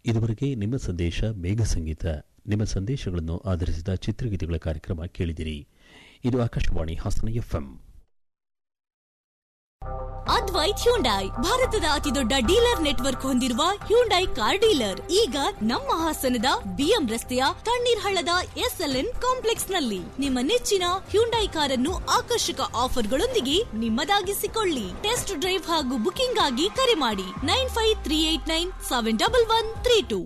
ಇದುವರೆಗೆ ನಿಮ್ಮ ಸಂದೇಶ ಮೇಘ ಸಂಗೀತ ನಿಮ್ಮ ಸಂದೇಶಗಳನ್ನು ಆಧರಿಸಿದ ಚಿತ್ರಗೀತೆಗಳ ಕಾರ್ಯಕ್ರಮ ಕೇಳಿದಿರಿ ಇದು ಆಕಾಶವಾಣಿ ಹಾಸನ ಎಫ್ಎಂ ಅದ್ವೈತ್ ಹ್ಯುಂಡೈ ಭಾರತದ ಅತಿದೊಡ್ಡ ಡೀಲರ್ ನೆಟ್ವರ್ಕ್ ಹೊಂದಿರುವ ಹ್ಯುಂಡೈ ಕಾರ್ ಡೀಲರ್ ಈಗ ನಮ್ಮ ಹಾಸನದ ಬಿಎಂ ರಸ್ತೆಯ ತಣ್ಣೀರ್ ಹಳ್ಳದ ಎಸ್ಎಲ್ಎನ್ ಕಾಂಪ್ಲೆಕ್ಸ್ ನಲ್ಲಿ ನಿಮ್ಮ ನೆಚ್ಚಿನ ಹ್ಯುಂಡೈ ಕಾರನ್ನು ಆಕರ್ಷಕ ಆಫರ್ಗಳೊಂದಿಗೆ ನಿಮ್ಮದಾಗಿಸಿಕೊಳ್ಳಿ ಟೆಸ್ಟ್ ಡ್ರೈವ್ ಹಾಗೂ ಬುಕಿಂಗ್ ಆಗಿ ಕರೆ ಮಾಡಿ nine five three eight nine seven double one three two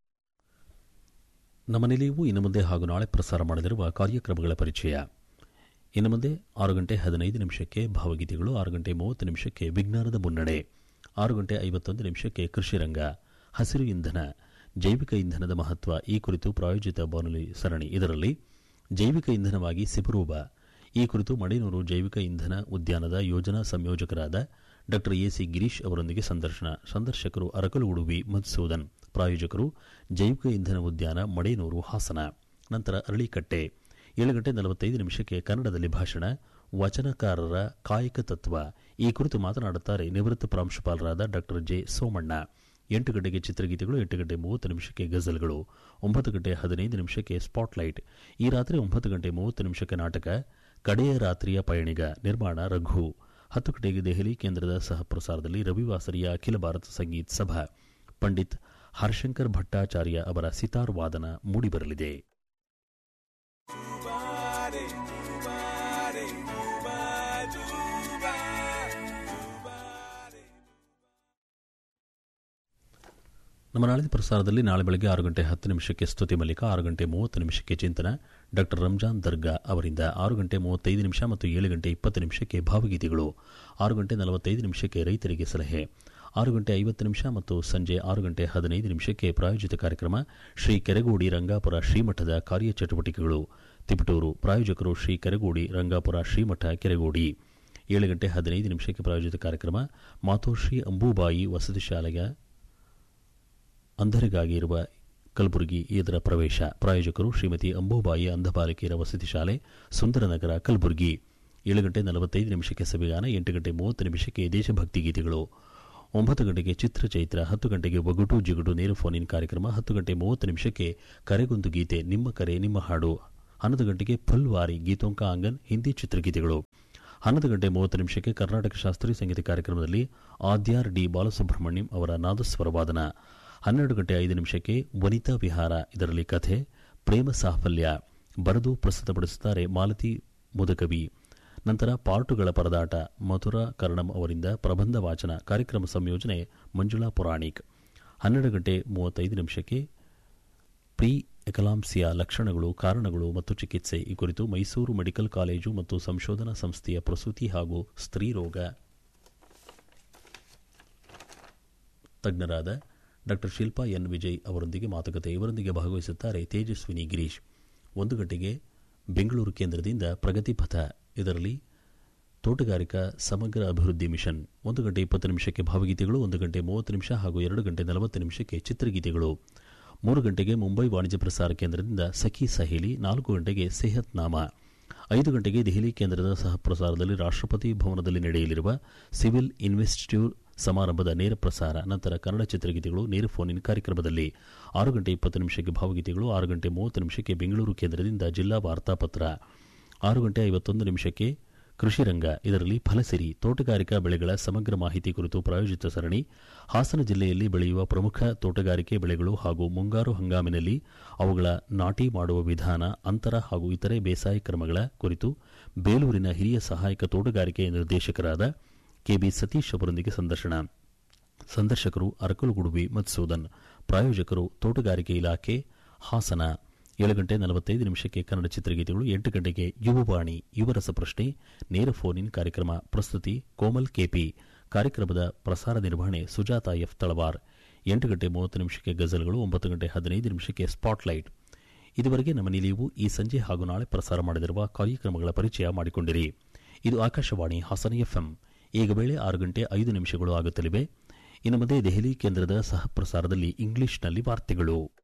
ನಮ್ಮ ನಿಲಯವು ಇನ್ನು ಮುಂದೆ ಹಾಗೂ ನಾಳೆ ಪ್ರಸಾರ ಮಾಡಲಿರುವ ಕಾರ್ಯಕ್ರಮಗಳ ಪರಿಚಯ ಇನ್ನು ಮುಂದೆ ಆರು ಗಂಟೆ ಹದಿನೈದು ನಿಮಿಷಕ್ಕೆ ಭಾವಗೀತೆಗಳು ಆರು ಗಂಟೆ ಮೂವತ್ತು ನಿಮಿಷಕ್ಕೆ ವಿಜ್ಞಾನದ ಮುನ್ನಡೆ ಆರು ಗಂಟೆ ಐವತ್ತೊಂದು ನಿಮಿಷಕ್ಕೆ ಕೃಷಿ ರಂಗ ಹಸಿರು ಇಂಧನ ಜೈವಿಕ ಇಂಧನದ ಮಹತ್ವ ಈ ಕುರಿತು ಪ್ರಾಯೋಜಿತ ಬಾನುಲಿ ಸರಣಿ ಇದರಲ್ಲಿ ಜೈವಿಕ ಇಂಧನವಾಗಿ ಸಿಬರೂಬ ಈ ಕುರಿತು ಮಡೇನೂರು ಜೈವಿಕ ಇಂಧನ ಉದ್ಯಾನದ ಯೋಜನಾ ಸಂಯೋಜಕರಾದ ಡಾ ಎಸಿ ಗಿರೀಶ್ ಅವರೊಂದಿಗೆ ಸಂದರ್ಶನ ಸಂದರ್ಶಕರು ಅರಕಲುಗುಡುವಿ ಮಧುಸೂದನ್ ಪ್ರಾಯೋಜಕರು ಜೈವಿಕ ಇಂಧನ ಉದ್ಯಾನ ಮಡೇನೂರು ಹಾಸನ ನಂತರ ಅರಳಿಕಟ್ಟೆ ಏಳು ಗಂಟೆ ನಲವತ್ತೈದು ನಿಮಿಷಕ್ಕೆ ಕನ್ನಡದಲ್ಲಿ ಭಾಷಣ ವಚನಕಾರರ ಕಾಯಕ ತತ್ವ ಈ ಕುರಿತು ಮಾತನಾಡುತ್ತಾರೆ ನಿವೃತ್ತ ಪ್ರಾಂಶುಪಾಲರಾದ ಡಾ ಜೆ ಸೋಮಣ್ಣ ಎಂಟು ಗಂಟೆಗೆ ಚಿತ್ರಗೀತೆಗಳು ಎಂಟು ಗಂಟೆ ಮೂವತ್ತು ನಿಮಿಷಕ್ಕೆ ಗಜಲ್ಗಳು ಒಂಬತ್ತು ಗಂಟೆ ಹದಿನೈದು ನಿಮಿಷಕ್ಕೆ ಸ್ಪಾಟ್ಲೈಟ್ ಈ ರಾತ್ರಿ ಒಂಬತ್ತು ಗಂಟೆ ಮೂವತ್ತು ನಿಮಿಷಕ್ಕೆ ನಾಟಕ ಕಡೆಯ ರಾತ್ರಿಯ ಪಯಣಿಗ ನಿರ್ಮಾಣ ರಘು ಹತ್ತು ಗಂಟೆಗೆ ದೆಹಲಿ ಕೇಂದ್ರದ ಸಹ ಪ್ರಸಾರದಲ್ಲಿ ರವಿವಾಸರಿಯ ಅಖಿಲ ಭಾರತ ಸಂಗೀತ್ ಸಭಾ ಪಂಡಿತ್ ಹರ್ಶಂಕರ್ ಭಟ್ಟಾಚಾರ್ಯ ಅವರ ಸಿತಾರ್ ವಾದನ ಮೂಡಿಬರಲಿದೆ ನಮ್ಮ ನಾಳಿನ ಪ್ರಸಾರದಲ್ಲಿ ನಾಳೆ ಬೆಳಗ್ಗೆ ಆರು ಗಂಟೆ ಹತ್ತು ನಿಮಿಷಕ್ಕೆ ಸ್ತುತಿ ಮಲ್ಲಿಕ ಆರು ಗಂಟೆ ಮೂವತ್ತು ನಿಮಿಷಕ್ಕೆ ಚಿಂತನ ಡಾಕ್ಟರ್ ರಂಜಾನ್ ದರ್ಗಾ ಅವರಿಂದ ಆರು ಗಂಟೆ ಮೂವತ್ತೈದು ನಿಮಿಷ ಮತ್ತು ಏಳು ಗಂಟೆ ಇಪ್ಪತ್ತು ನಿಮಿಷಕ್ಕೆ ಭಾವಗೀತೆಗಳು ಆರು ಗಂಟೆ ನಲವತ್ತೈದು ನಿಮಿಷಕ್ಕೆ ರೈತರಿಗೆ ಸಲಹೆ ಆರು ಗಂಟೆ ಐವತ್ತು ನಿಮಿಷ ಮತ್ತು ಸಂಜೆ ಆರು ಗಂಟೆ ಹದಿನೈದು ನಿಮಿಷಕ್ಕೆ ಪ್ರಾಯೋಜಿತ ಕಾರ್ಯಕ್ರಮ ಶ್ರೀ ಕೆರೆಗೋಡಿ ರಂಗಾಪುರ ಶ್ರೀಮಠದ ಕಾರ್ಯಚಟುವಟಿಕೆಗಳು ತಿಪಟೂರು ಪ್ರಾಯೋಜಕರು ಶ್ರೀ ಕೆರೆಗೋಡಿ ರಂಗಾಪುರ ಶ್ರೀಮಠ ಕೆರೆಗೋಡಿ ಏಳು ಗಂಟೆ ಹದಿನೈದು ನಿಮಿಷಕ್ಕೆ ಪ್ರಾಯೋಜಿತ ಕಾರ್ಯಕ್ರಮ ಮಾತೋಶ್ರೀ ಅಂಬೂಬಾಯಿ ವಸತಿ ಶಾಲೆಯ ಅಂಧರಿಗಾಗಿ ಇರುವ ಕಲಬುರಗಿ ಇದರ ಪ್ರವೇಶ ಪ್ರಾಯೋಜಕರು ಶ್ರೀಮತಿ ಅಂಬುಬಾಯಿ ಅಂಧಬಾಲಕಿಯರ ವಸತಿ ಶಾಲೆ ಸುಂದರನಗರ ಕಲಬುರಗಿ ಏಳು ಗಂಟೆ ನಲವತ್ತೈದು ನಿಮಿಷಕ್ಕೆ ಸವಿಗಾನ ಎಂಟು ಗಂಟೆ ಮೂವತ್ತು ನಿಮಿಷಕ್ಕೆ ದೇಶಭಕ್ತಿ ಗೀತೆಗಳು ಒಂಬತ್ತು ಗಂಟೆಗೆ ಚಿತ್ರಚೈತ್ರ ಹತ್ತು ಗಂಟೆಗೆ ಒಗಟು ಜಿಗುಟು ನೇರ ಫೋನ್ ಇನ್ ಕಾರ್ಯಕ್ರಮ ಹತ್ತು ಗಂಟೆ ಮೂವತ್ತು ನಿಮಿಷಕ್ಕೆ ಕರೆಗೊಂದು ಗೀತೆ ನಿಮ್ಮ ಕರೆ ನಿಮ್ಮ ಹಾಡು ಹನ್ನೊಂದು ಗಂಟೆಗೆ ಫುಲ್ವಾರಿ ಗೀತೋಂಕ ಆಂಗನ್ ಹಿಂದಿ ಚಿತ್ರಗೀತೆಗಳು ಹನ್ನೊಂದು ಗಂಟೆ ಮೂವತ್ತು ನಿಮಿಷಕ್ಕೆ ಕರ್ನಾಟಕ ಶಾಸ್ತ್ರೀಯ ಸಂಗೀತ ಕಾರ್ಯಕ್ರಮದಲ್ಲಿ ಆದ್ಯಾರ್ ಡಿ ಬಾಲಸುಬ್ರಹ್ಮಣ್ಯಂ ಅವರ ನಾದಸ್ವರ ವಾದನ ಹನ್ನೆರಡು ಗಂಟೆ ಐದು ನಿಮಿಷಕ್ಕೆ ವನಿತಾ ವಿಹಾರ ಇದರಲ್ಲಿ ಕಥೆ ಪ್ರೇಮ ಸಾಫಲ್ಯ ಬರೆದು ಪ್ರಸ್ತುತಪಡಿಸುತ್ತಾರೆ ಮಾಲತಿ ಮುದಕವಿ ನಂತರ ಪಾರ್ಟುಗಳ ಪರದಾಟ ಮಥುರಾ ಕರ್ಣಂ ಅವರಿಂದ ಪ್ರಬಂಧ ವಾಚನ ಕಾರ್ಯಕ್ರಮ ಸಂಯೋಜನೆ ಮಂಜುಳಾ ಪುರಾಣಿಕ್ ಹನ್ನೆರಡು ಗಂಟೆ ಮೂವತ್ತೈದು ನಿಮಿಷಕ್ಕೆ ಪ್ರೀ ಎಕಲಾಂಸಿಯಾ ಲಕ್ಷಣಗಳು ಕಾರಣಗಳು ಮತ್ತು ಚಿಕಿತ್ಸೆ ಈ ಕುರಿತು ಮೈಸೂರು ಮೆಡಿಕಲ್ ಕಾಲೇಜು ಮತ್ತು ಸಂಶೋಧನಾ ಸಂಸ್ಥೆಯ ಪ್ರಸೂತಿ ಹಾಗೂ ಸ್ತ್ರೀರೋಗ ತಜ್ಞರಾದ ಡಾಕ್ಟರ್ ಶಿಲ್ಪಾ ಎನ್ ವಿಜಯ್ ಅವರೊಂದಿಗೆ ಮಾತುಕತೆ ಇವರೊಂದಿಗೆ ಭಾಗವಹಿಸುತ್ತಾರೆ ತೇಜಸ್ವಿನಿ ಗಿರೀಶ್ ಒಂದು ಗಂಟೆಗೆ ಬೆಂಗಳೂರು ಕೇಂದ್ರದಿಂದ ಪ್ರಗತಿ ಪಥ ಇದರಲ್ಲಿ ತೋಟಗಾರಿಕಾ ಸಮಗ್ರ ಅಭಿವೃದ್ಧಿ ಮಿಷನ್ ಒಂದು ಗಂಟೆ ಇಪ್ಪತ್ತು ನಿಮಿಷಕ್ಕೆ ಭಾವಗೀತೆಗಳು ಒಂದು ಗಂಟೆ ಮೂವತ್ತು ನಿಮಿಷ ಹಾಗೂ ಎರಡು ಗಂಟೆ ನಲವತ್ತು ನಿಮಿಷಕ್ಕೆ ಚಿತ್ರಗೀತೆಗಳು ಮೂರು ಗಂಟೆಗೆ ಮುಂಬೈ ವಾಣಿಜ್ಯ ಪ್ರಸಾರ ಕೇಂದ್ರದಿಂದ ಸಖಿ ಸಹೇಲಿ ನಾಲ್ಕು ಗಂಟೆಗೆ ಸೆಹತ್ ನಾಮ ಐದು ಗಂಟೆಗೆ ದೆಹಲಿ ಕೇಂದ್ರದ ಸಹ ಪ್ರಸಾರದಲ್ಲಿ ರಾಷ್ಟ್ರಪತಿ ಭವನದಲ್ಲಿ ನಡೆಯಲಿರುವ ಸಿವಿಲ್ ಇನ್ವೆಸ್ಟಿಟ್ಯೂಟ್ ಸಮಾರಂಭದ ನೇರ ಪ್ರಸಾರ ನಂತರ ಕನ್ನಡ ಚಿತ್ರಗೀತೆಗಳು ನೇರ ಫೋನ್ ಇನ್ ಕಾರ್ಯಕ್ರಮದಲ್ಲಿ ಆರು ಗಂಟೆ ಇಪ್ಪತ್ತು ನಿಮಿಷಕ್ಕೆ ಭಾವಗೀತೆಗಳು ಆರು ಗಂಟೆ ಮೂವತ್ತು ನಿಮಿಷಕ್ಕೆ ಬೆಂಗಳೂರು ಕೇಂದ್ರದಿಂದ ಜಿಲ್ಲಾ ವಾರ್ತಾಪತ್ರ ಆರು ಗಂಟೆ ಐವತ್ತೊಂದು ನಿಮಿಷಕ್ಕೆ ಕೃಷಿ ರಂಗ ಇದರಲ್ಲಿ ಫಲಸಿರಿ ತೋಟಗಾರಿಕಾ ಬೆಳೆಗಳ ಸಮಗ್ರ ಮಾಹಿತಿ ಕುರಿತು ಪ್ರಾಯೋಜಿತ ಸರಣಿ ಹಾಸನ ಜಿಲ್ಲೆಯಲ್ಲಿ ಬೆಳೆಯುವ ಪ್ರಮುಖ ತೋಟಗಾರಿಕೆ ಬೆಳೆಗಳು ಹಾಗೂ ಮುಂಗಾರು ಹಂಗಾಮಿನಲ್ಲಿ ಅವುಗಳ ನಾಟಿ ಮಾಡುವ ವಿಧಾನ ಅಂತರ ಹಾಗೂ ಇತರೆ ಬೇಸಾಯ ಕ್ರಮಗಳ ಕುರಿತು ಬೇಲೂರಿನ ಹಿರಿಯ ಸಹಾಯಕ ತೋಟಗಾರಿಕೆ ನಿರ್ದೇಶಕರಾದ ಕೆಬಿ ಸತೀಶ್ ಅವರೊಂದಿಗೆ ಸಂದರ್ಶನ ಸಂದರ್ಶಕರು ಅರಕಲುಗುಡುವಿ ಮಧುಸೂದನ್ ಪ್ರಾಯೋಜಕರು ತೋಟಗಾರಿಕೆ ಇಲಾಖೆ ಹಾಸನ ಏಳು ಗಂಟೆ ನಲವತ್ತೈದು ನಿಮಿಷಕ್ಕೆ ಕನ್ನಡ ಚಿತ್ರಗೀತೆಗಳು ಎಂಟು ಗಂಟೆಗೆ ಯುವವಾಣಿ ಯುವರಸ ಪ್ರಶ್ನೆ ನೇರ ಫೋನ್ ಇನ್ ಕಾರ್ಯಕ್ರಮ ಪ್ರಸ್ತುತಿ ಕೋಮಲ್ ಕೆಪಿ ಕಾರ್ಯಕ್ರಮದ ಪ್ರಸಾರ ನಿರ್ವಹಣೆ ಸುಜಾತ ಎಫ್ ತಳವಾರ್ ಎಂಟು ಗಂಟೆ ಮೂವತ್ತು ನಿಮಿಷಕ್ಕೆ ಗಜಲ್ಗಳು ಒಂಬತ್ತು ಗಂಟೆ ಹದಿನೈದು ನಿಮಿಷಕ್ಕೆ ಸ್ಪಾಟ್ಲೈಟ್ ಇದುವರೆಗೆ ನಮ್ಮ ನಿಲಯವು ಈ ಸಂಜೆ ಹಾಗೂ ನಾಳೆ ಪ್ರಸಾರ ಮಾಡಲಿರುವ ಕಾರ್ಯಕ್ರಮಗಳ ಪರಿಚಯ ಮಾಡಿಕೊಂಡಿರಿ ಇದು ಆಕಾಶವಾಣಿ ಹಾಸನ ಎಫ್ಎಂ ಈಗ ವೇಳೆ ಆರು ಗಂಟೆ ಐದು ನಿಮಿಷಗಳು ಆಗುತ್ತಲಿವೆ ಇನ್ನು ಮುಂದೆ ದೆಹಲಿ ಕೇಂದ್ರದ ಸಹ ಪ್ರಸಾರದಲ್ಲಿ ಇಂಗ್ಲಿಷ್ನಲ್ಲಿ ವಾರ್ತೆಗಳು